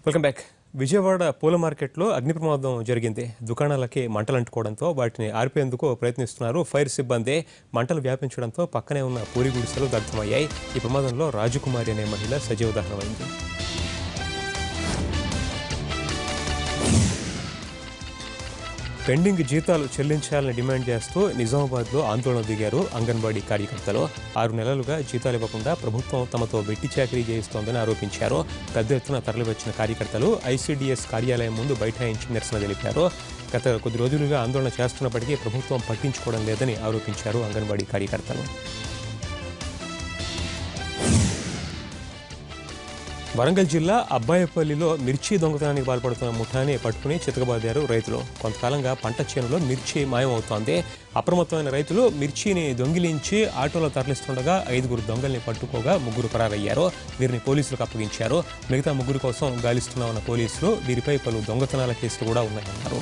Welcome back Vijayawada పూల మార్కెట్లో అగ్ని ప్రమాదం జరిగింది దుకాణాలకి మంటలు అంటుకోవడంతో వాటిని ఆర్పేందుకు ప్రయత్నిస్తున్నారు ఫైర్ సిబ్బంది మంటలు వ్యాపించడంతో పక్కనే ఉన్న పూరి గుడిసెలు దగ్ధమయ్యాయి ఈ ప్రమాదంలో రాజకుమారి అనే మహిళ సజీవ దహనమైంది పెండింగ్ జీతాలు చెల్లించాలని డిమాండ్ చేస్తూ నిజామాబాద్లో ఆందోళన దిగారు అంగన్వాడీ కార్యకర్తలు ఆరు నెలలుగా జీతాలు ఇవ్వకుండా ప్రభుత్వం తమతో వెట్టి చాకరీ చేయిస్తోందని ఆరోపించారు పెద్ద ఎత్తున తరలివచ్చిన కార్యకర్తలు ఐసీడీఎస్ కార్యాలయం ముందు బైఠాయించి నిరసన తెలిపారు గత కొద్ది రోజులుగా ఆందోళన చేస్తున్నప్పటికీ ప్రభుత్వం పట్టించుకోవడం లేదని ఆరోపించారు అంగన్వాడీ కార్యకర్తలు వరంగల్ జిల్లా అబ్బాయపల్లిలో మిర్చి దొంగతనానికి పాల్పడుతున్న ముఠాని పట్టుకుని చితకబాదారు రైతులు కొంతకాలంగా పంట చేనులో మిర్చి మాయమవుతోంది అప్రమత్తమైన రైతులు మిర్చిని దొంగిలించి ఆటోలో తరలిస్తుండగా ఐదుగురు దొంగల్ని పట్టుకోగా ముగ్గురు పరారయ్యారు వీరిని పోలీసులకు అప్పగించారు మిగతా ముగ్గురు కోసం గాలిస్తున్నామన్న పోలీసులు వీరిపై పలు దొంగతనాల కేసులు కూడా ఉన్నాయన్నారు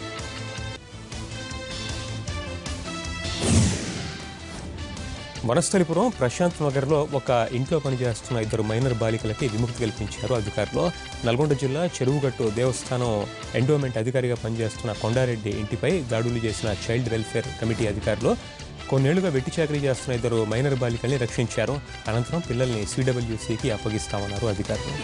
వనస్థలిపురం ప్రశాంత్ నగర్లో ఒక ఇంట్లో పనిచేస్తున్న ఇద్దరు మైనర్ బాలికలకి విముక్తి కల్పించారు అధికారులు నల్గొండ జిల్లా చెరువుగట్టు దేవస్థానం ఎండోమెంట్ అధికారిగా పనిచేస్తున్న కొండారెడ్డి ఇంటిపై దాడులు చేసిన చైల్డ్ వెల్ఫేర్ కమిటీ అధికారులు కొన్నేళ్లుగా వెట్టి చాకరీ చేస్తున్న ఇద్దరు మైనర్ బాలికల్ని రక్షించారు అనంతరం పిల్లల్ని సిడబ్ల్యూసీకి అప్పగిస్తామన్నారు అధికారులు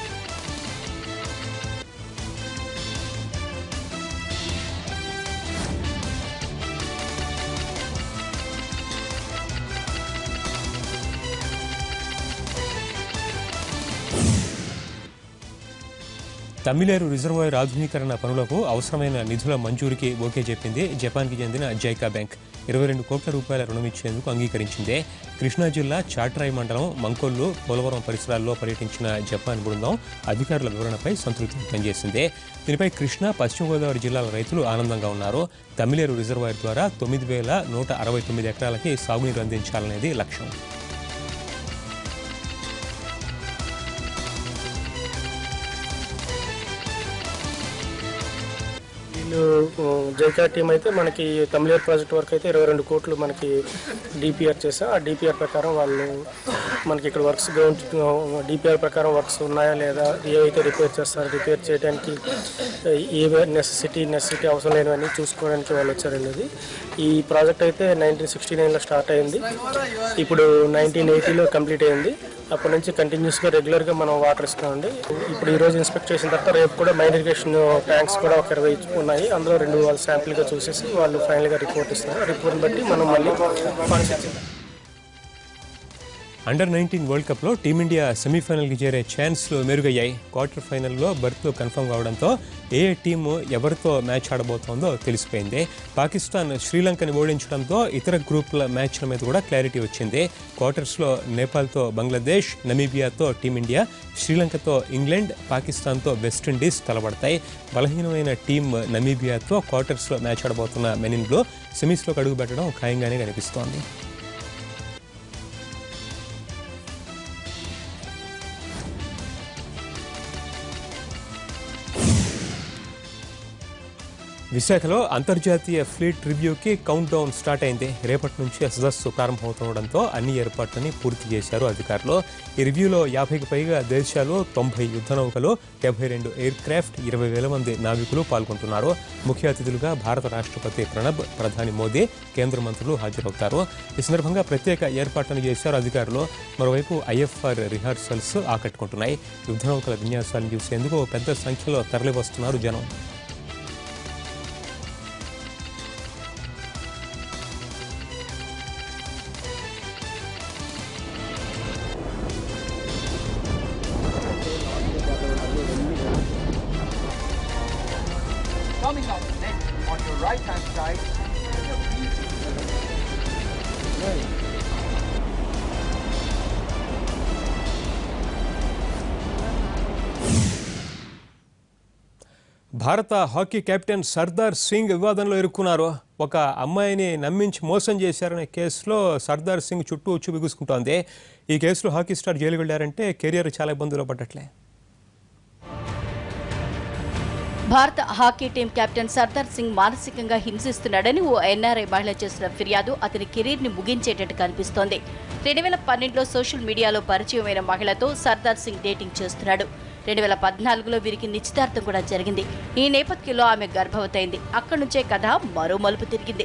తమిళేరు రిజర్వాయర్ ఆధునీకరణ పనులకు అవసరమైన నిధుల మంజూరికి ఓకే చెప్పింది జపాన్కి చెందిన జైకా బ్యాంక్ ఇరవై రెండు కోట్ల రూపాయల రుణం ఇచ్చేందుకు అంగీకరించింది కృష్ణా జిల్లా చాట్రాయి మండలం మంకొల్లు పోలవరం పరిసరాల్లో పర్యటించిన జపాన్ బృందం అధికారుల వివరణపై సంతృప్తి వ్యక్తం చేసింది దీనిపై కృష్ణా పశ్చిమ గోదావరి జిల్లాల రైతులు ఆనందంగా ఉన్నారు తమిళేరు రిజర్వాయర్ ద్వారా తొమ్మిది వేల నూట అరవై తొమ్మిది ఎకరాలకి సాగునీరు అందించాలనేది లక్ష్యం వీళ్ళు జైకా టీం అయితే మనకి తమిళేరు ప్రాజెక్ట్ వరకు అయితే ఇరవై రెండు కోట్లు మనకి డిపిఆర్ చేసాం ఆ డిపిఆర్ ప్రకారం వాళ్ళు మనకి ఇక్కడ వర్క్స్ గ్రౌండ్ డిపిఆర్ ప్రకారం వర్క్స్ ఉన్నాయా లేదా ఏవైతే రిపేర్ చేస్తారో రిపేర్ చేయడానికి ఏ నెసెసిటీ నెసెసిటీ అవసరం లేనివన్నీ చూసుకోవడానికి వాళ్ళు వచ్చారండి ఈ ప్రాజెక్ట్ అయితే నైన్టీన్ సిక్స్టీ నైన్లో స్టార్ట్ అయింది ఇప్పుడు నైన్టీన్ ఎయిటీలో కంప్లీట్ అయింది అప్పటి నుంచి కంటిన్యూస్గా రెగ్యులర్గా మనం వాటర్ ఇస్తున్నామండి ఇప్పుడు ఈ రోజు ఇన్స్పెక్ట్ చేసిన తర్వాత రేపు కూడా మైన్ ఇరిగేషన్ ట్యాంక్స్ కూడా ఒక ఇరవై ఉన్నాయి అందులో రెండు వాళ్ళు శాంపిల్గా చూసేసి వాళ్ళు ఫైనల్గా రిపోర్ట్ ఇస్తారు రిపోర్ట్ని బట్టి మనం మళ్ళీ ఫండ్స్ ఇచ్చి అండర్ నైన్టీన్ వరల్డ్ కప్లో టీమిండియా సెమీఫైనల్కి చేరే ఛాన్స్లు మెరుగయ్యాయి క్వార్టర్ ఫైనల్లో బర్త్లు కన్ఫర్మ్ కావడంతో ఏ టీము ఎవరితో మ్యాచ్ ఆడబోతోందో తెలిసిపోయింది పాకిస్తాన్ శ్రీలంకని ఓడించడంతో ఇతర గ్రూపుల మ్యాచ్ల మీద కూడా క్లారిటీ వచ్చింది క్వార్టర్స్లో నేపాల్తో బంగ్లాదేశ్ నమీబియాతో టీమిండియా శ్రీలంకతో ఇంగ్లాండ్ పాకిస్తాన్తో వెస్టిండీస్ తలబడతాయి బలహీనమైన టీం నమీబియాతో క్వార్టర్స్లో మ్యాచ్ ఆడబోతున్న మెనిన్ బ్లో సెమీస్లోకి అడుగుపెట్టడం ఖాయంగానే కనిపిస్తోంది విశాఖలో అంతర్జాతీయ ఫ్లీట్ రివ్యూకి కౌంట్ డౌన్ స్టార్ట్ అయింది రేపటి నుంచి సదస్సు ప్రారంభమవుతుండడంతో అన్ని ఏర్పాట్లని పూర్తి చేశారు అధికారులు ఈ రివ్యూలో యాభైకి పైగా దేశాలు తొంభై యుద్ధ నౌకలు డెబ్బై రెండు ఎయిర్ క్రాఫ్ట్ ఇరవై వేల మంది నావికులు పాల్గొంటున్నారు ముఖ్య అతిథులుగా భారత రాష్ట్రపతి ప్రణబ్ ప్రధాని మోదీ కేంద్ర మంత్రులు హాజరవుతారు ఈ సందర్భంగా ప్రత్యేక ఏర్పాట్లను చేశారు అధికారులు మరోవైపు ఐఎఫ్ఆర్ రిహార్సల్స్ ఆకట్టుకుంటున్నాయి యుద్ధ నౌకల విన్యాసాలను చూసేందుకు పెద్ద సంఖ్యలో తరలివస్తున్నారు జనం coming up next on your right hand side. భారత హాకీ కెప్టెన్ సర్దార్ సింగ్ వివాదంలో ఇరుక్కున్నారు ఒక అమ్మాయిని నమ్మించి మోసం చేశారనే కేసులో సర్దార్ సింగ్ చుట్టూ ఉచ్చు బిగుసుకుంటోంది ఈ కేసులో హాకీ స్టార్ జైలు వెళ్ళారంటే కెరియర్ చాలా ఇబ్బందులు పడ్డట్లే భారత hockey team captain Sardar Singh మానసికంగా హింసిస్తున్నాడని ఓ ఎన్ఆర్ఐ మహిళ చేసిన ఫిర్యాదు అతని కెరీర్ ని ముగించేటట్టు కనిపిస్తోంది రెండు వేల పన్నెండులో సోషల్ మీడియాలో పరిచయమైన మహిళతో సర్దార్ సింగ్ డేటింగ్ చేస్తున్నాడు రెండు వేల పద్నాలుగులో వీరికి నిశ్చితార్థం కూడా జరిగింది ఈ నేపథ్యంలో ఆమె గర్భవతైంది అక్కడి నుంచే కథ మరో మలుపు తిరిగింది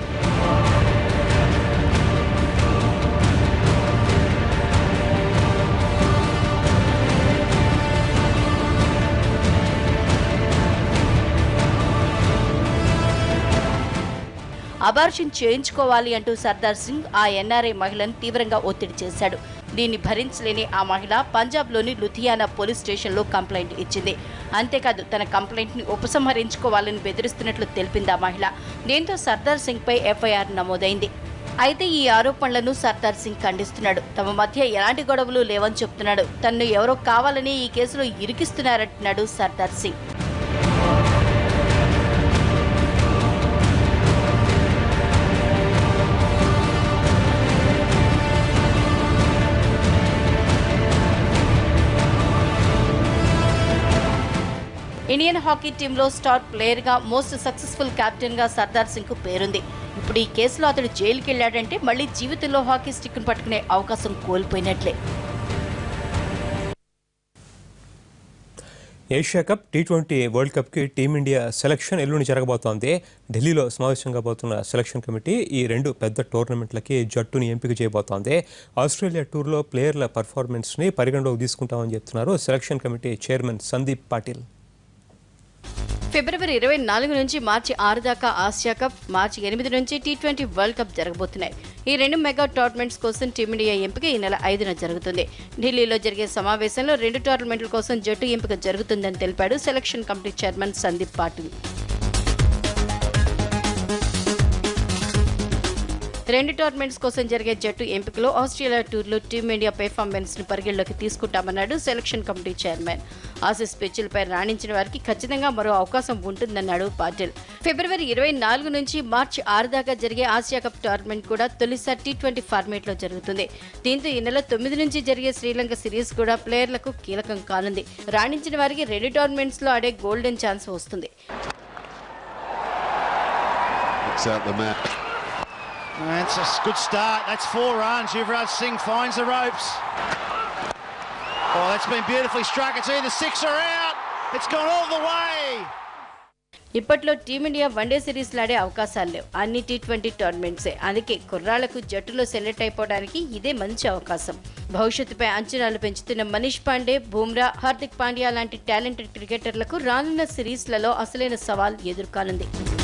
అబార్షన్ చేయించుకోవాలి అంటూ సర్దార్ సింగ్ ఆ ఎన్ఆర్ఐ మహిళను తీవ్రంగా ఒత్తిడి చేశాడు దీన్ని భరించలేని ఆ మహిళ పంజాబ్లోని లుధియానా పోలీస్ స్టేషన్లో కంప్లైంట్ ఇచ్చింది అంతేకాదు తన కంప్లైంట్ని ఉపసంహరించుకోవాలని బెదిరిస్తున్నట్లు తెలిపింది ఆ మహిళ దీంతో సర్దార్ సింగ్పై ఎఫ్ఐఆర్ నమోదైంది అయితే ఈ ఆరోపణలను సర్దార్ సింగ్ ఖండిస్తున్నాడు తమ మధ్య ఎలాంటి గొడవలు లేవని చెప్తున్నాడు తన్ను ఎవరో కావాలని ఈ కేసులో ఇరికిస్తున్నారంటున్నాడు సర్దార్ సింగ్ ఇండియన్ హాకీ టీంలో స్టార్ ప్లేయర్గా మోస్ట్ సక్సెస్ఫుల్ కెప్టెన్గా సర్దార్ సింగ్కు పేరుంది ఇప్పుడు ఈ కేసులో అతడు జైలుకి వెళ్ళాడంటే మళ్ళీ జీవితంలో హాకీ స్టిక్ను పట్టుకునే అవకాశం కోల్పోయినట్లే Asia cup T twenty world కప్కి టీమిండియా సెలక్షన్ ఎల్లుండి జరగబోతోంది ఢిల్లీలో సమావేశం కాబోతున్న సెలక్షన్ కమిటీ ఈ రెండు పెద్ద టోర్నమెంట్లకి జట్టుని ఎంపిక చేయబోతోంది ఆస్ట్రేలియా టూర్లో ప్లేయర్ల పర్ఫార్మెన్స్ని పరిగణలోకి తీసుకుంటామని చెప్తున్నారు selection committee chairman Sandeep Patil ఫిబ్రవరి ఇరవై నాలుగు నుంచి మార్చి ఆరు దాకా ఆసియా కప్ మార్చి ఎనిమిది నుంచి టీ ట్వంటీ వరల్డ్ కప్ జరగబోతున్నాయి ఈ రెండు మెగా టోర్నమెంట్స్ కోసం టీమిండియా ఎంపిక ఈ నెల ఐదున జరుగుతుంది ఢిల్లీలో జరిగే సమావేశంలో రెండు టోర్నమెంట్ల కోసం జట్టు ఎంపిక జరుగుతుందని తెలిపాడు selection committee chairman Sandeep Patil రెండు టోర్నమెంట్స్ కోసం జరిగే జట్టు ఎంపికలో ఆస్ట్రేలియా టూర్లో టీమిండియా పెర్ఫార్మెన్స్ ని పరిగణలోకి తీసుకుంటామన్నాడు సెలక్షన్ కమిటీ చైర్మన్ ఆసీస్ పిచ్చులపై రాణించిన వారికి ఖచ్చితంగా మరో అవకాశం ఉంటుందన్నాడు పాటిల్ ఫిబ్రవరి ఇరవై నాలుగు నుంచి మార్చి ఆరు దాకా జరిగే ఆసియా కప్ టోర్నమెంట్ కూడా తొలిసారి టీ ట్వంటీ ఫార్మేట్ లో జరుగుతుంది దీంతో ఈ నెల తొమ్మిది నుంచి జరిగే శ్రీలంక సిరీస్ కూడా ప్లేయర్లకు కీలకం కానుంది రాణించిన వారికి రెండు టోర్నమెంట్స్ లో ఆడే గోల్డెన్ ఛాన్స్ వస్తుంది Looks out the map. That's a good start. That's four runs. Yuvraj Singh finds the ropes. Oh, that's been beautifully struck. It's either six or out. It's gone all the way. ఇప్పట్లో Team India one day series లాడే అవకాశాలు లేవు అన్ని T twenty టోర్నమెంట్సే అందుకే కుర్రాళ్లకు జట్టులో select అయిపోవడానికి ఇదే మంచి అవకాశం భవిష్యత్తుపై అంచనాలు పెంచుతున్న మనీష్ పాండే బూమ్రా హార్దిక్ పాండ్యా లాంటి టాలెంటెడ్ క్రికెటర్లకు రానున్న సిరీస్లలో అసలైన సవాల్ ఎదుర్కానుంది